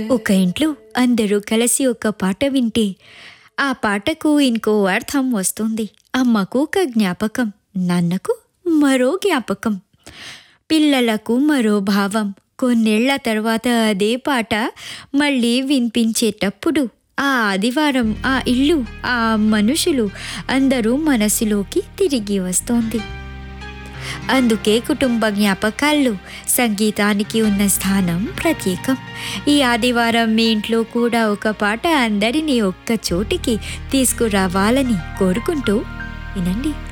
ఒక ఇంట్లో అందరూ కలిసి ఒక పాట వింటే ఆ పాటకు ఇంకో అర్థం వస్తుంది అమ్మకు ఒక జ్ఞాపకం నాన్నకు మరో జ్ఞాపకం పిల్లలకు మరో భావం కొన్నేళ్ల తర్వాత అదే పాట మళ్ళీ వినిపించేటప్పుడు ఆ ఆదివారం ఆ ఇల్లు ఆ మనుషులు అందరూ మనసులోకి తిరిగి వస్తోంది అందుకే కుటుంబ జ్ఞాపకాల్లో సంగీతానికి ఉన్న స్థానం ప్రత్యేకం ఈ ఆదివారం మీ ఇంట్లో కూడా ఒక పాట అందరినీ ఒక్క చోటికి తీసుకురావాలని కోరుకుంటూ వినండి